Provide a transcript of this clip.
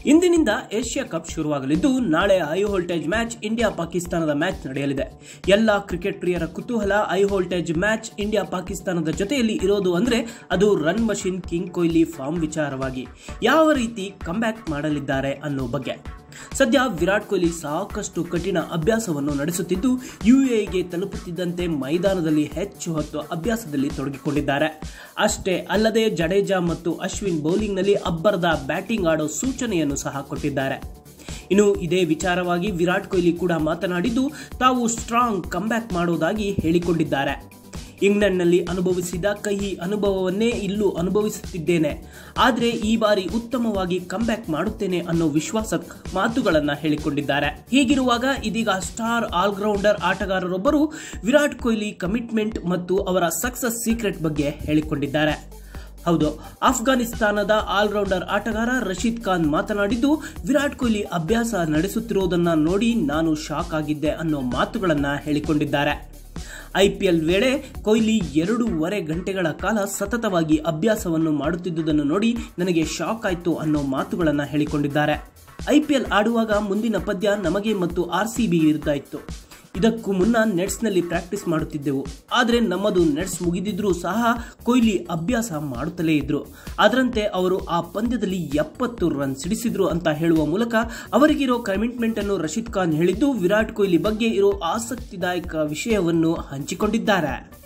ಇಂದಿನಿಂದ Asia cup ಶುರುವಾಗಲಿದ್ದು ನಾಳೆ ಹೈ ವೋಲ್ಟೇಜ್ ಮ್ಯಾಚ್ ಇಂಡಿಯಾ ಪಾಕಿಸ್ತಾನದ ಮ್ಯಾಚ್ ನಡೆಯಲಿದೆ ಎಲ್ಲ ಕ್ರಿಕೆಟ್ ಪ್ರಿಯರ ಕುತೂಹಲ ಹೈ ವೋಲ್ಟೇಜ್ ಮ್ಯಾಚ್ ಇಂಡಿಯಾ ಪಾಕಿಸ್ತಾನದ ಜೊತೆಯಲ್ಲಿ ಇರೋದು ಅಂದ್ರೆ ಅದು run machine king Kohli form ವಿಚಾರವಾಗಿ ಯಾವ ರೀತಿ ಕಂಬ್ಯಾಕ್ ಮಾಡಲಿದ್ದಾರೆ ಅನ್ನೋ ಬಗ್ಗೆ ಸದ್ಯ ವಿರಾಟ್ ಕೊಹ್ಲಿ ಸಾಕಷ್ಟು ಕಠಿಣ ಅಭ್ಯಾಸವನ್ನು ನಡೆಸುತ್ತಿದ್ದು ಯುಎಗೆ ತಲುಪುತ್ತಿದ್ದಂತೆ ಮೈದಾನದಲ್ಲಿ ಹೆಚ್ಚು ಹೊತ್ತು ಅಭ್ಯಾಸದಲ್ಲಿ ತೊಡಗಿಕೊಂಡಿದ್ದಾರೆ ಅಷ್ಟೇ ಅಲ್ಲದೆ ಜಡೇಜಾ ಮತ್ತು ಅಶ್ವಿನ್ ಬೌಲಿಂಗ್ನಲ್ಲಿ ಅಬ್ಬರದ ಬ್ಯಾಟಿಂಗ್ ಆಡೋ ಸೂಚನೆಯನ್ನು ಸಹ ಕೊಟ್ಟಿದ್ದಾರೆ ಇನ್ನು ಇದೇ ವಿಚಾರವಾಗಿ ವಿರಾಟ್ ಕೊಹ್ಲಿ ಕೂಡ ಮಾತನಾಡಿದ್ದು ತಾವು ಸ್ಟ್ರಾಂಗ್ ಕಂಬ್ಯಾಕ್ ಮಾಡೋದಾಗಿ ಹೇಳಿಕೊಂಡಿದ್ದಾರೆ ಇಂಗ್ಲೆಂಡ್ನಲ್ಲಿ ಅನುಭವಿಸಿದ ಕಹಿ ಅನುಭವವನ್ನೇ ಇಲ್ಲೂ ಅನುಭವಿಸುತ್ತಿದ್ದೇನೆ ಆದರೆ ಈ ಬಾರಿ ಉತ್ತಮವಾಗಿ ಕಂಬ್ಯಾಕ್ ಮಾಡುತ್ತೇನೆ ಅನ್ನೋ ವಿಶ್ವಾಸ ಮಾತುಗಳನ್ನು ಹೇಳಿಕೊಂಡಿದ್ದಾರೆ ಹೀಗಿರುವಾಗ ಇದೀಗ ಸ್ಟಾರ್ ಆಲ್ರೌಂಡರ್ ಆಟಗಾರರೊಬ್ಬರು ವಿರಾಟ್ ಕೊಹ್ಲಿ ಕಮಿಟ್ಮೆಂಟ್ ಮತ್ತು ಅವರ ಸಕ್ಸಸ್ ಸೀಕ್ರೆಟ್ ಬಗ್ಗೆ ಹೇಳಿಕೊಂಡಿದ್ದಾರೆ ಹೌದು ಆಫ್ಘಾನಿಸ್ತಾನದ ಆಲ್ರೌಂಡರ್ ಆಟಗಾರ ರಶೀದ್ ಖಾನ್ ಮಾತನಾಡಿದ್ದು ವಿರಾಟ್ ಕೊಹ್ಲಿ ಅಭ್ಯಾಸ ನಡೆಸುತ್ತಿರುವುದನ್ನ ನೋಡಿ ನಾನು ಶಾಕ್ ಆಗಿದ್ದೆ ಅನ್ನೋ ಮಾತುಗಳನ್ನ ಹೇಳಿಕೊಂಡಿದ್ದಾರೆ ಐಪಿಎಲ್ ವೇಳೆ ಕೊಹ್ಲಿ ಎರಡೂವರೆ ಗಂಟೆಗಳ ಕಾಲ ಸತತವಾಗಿ ಅಭ್ಯಾಸವನ್ನು ಮಾಡುತ್ತಿದ್ದುದನ್ನು ನೋಡಿ ನನಗೆ ಶಾಕ್ ಆಯಿತು ಅನ್ನೋ ಮಾತುಗಳನ್ನು ಹೇಳಿಕೊಂಡಿದ್ದಾರೆ ಐಪಿಎಲ್ ಆಡುವಾಗ ಮುಂದಿನ ಪದ್ಯ ನಮಗೆ ಮತ್ತು ಆರ್ ಸಿ ಬಿ ವಿರುದ್ಧ ಇತ್ತು ಇದಕ್ಕೂ ಮುನ್ನ ನೆಟ್ಸ್ನಲ್ಲಿ ಪ್ರಾಕ್ಟೀಸ್ ಮಾಡುತ್ತಿದ್ದೆವು ಆದರೆ ನಮ್ಮದು ನೆಟ್ಸ್ ಮುಗಿದಿದ್ರೂ ಸಹ ಕೊಹ್ಲಿ ಅಭ್ಯಾಸ ಮಾಡುತ್ತಲೇ ಇದ್ರು ಅದರಂತೆ ಅವರು ಆ ಪಂದ್ಯದಲ್ಲಿ ಎಪ್ಪತ್ತು ರನ್ ಸಿಡಿಸಿದ್ರು ಅಂತ ಹೇಳುವ ಮೂಲಕ ಅವರಿಗಿರೋ ಕಮಿಟ್ಮೆಂಟ್ ಅನ್ನು ರಶೀದ್ ಖಾನ್ ಹೇಳಿದ್ದು ವಿರಾಟ್ ಕೊಹ್ಲಿ ಬಗ್ಗೆ ಇರೋ ಆಸಕ್ತಿದಾಯಕ ವಿಷಯವನ್ನು ಹಂಚಿಕೊಂಡಿದ್ದಾರೆ